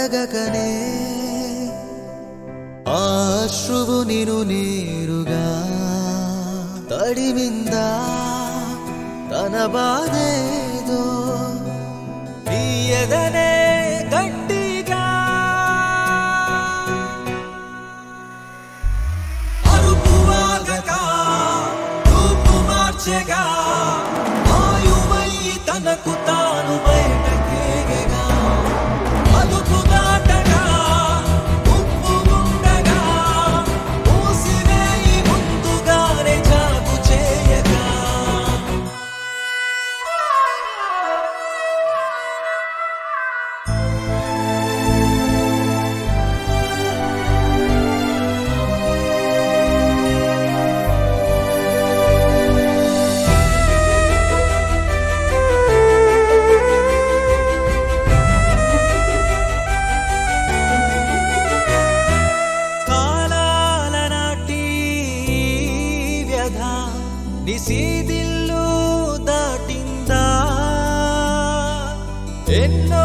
అడగకనే ఆ అశ్రువు నిను నేరుగా తడిమిందా తన బాధేదో తీయదనే గట్టిగా అరుపువాగక రూపు మార్చెగా ఆయువయ్యి తనకు తాను బయటకేగగా అదుపు దాటగా ఉప్పు ఉండగా మూసివేయి ముందుగానే జాగు చేయగా కాలాల నాటి వ్యధ నిసీదిల్లు దాటిందా ఎన్నో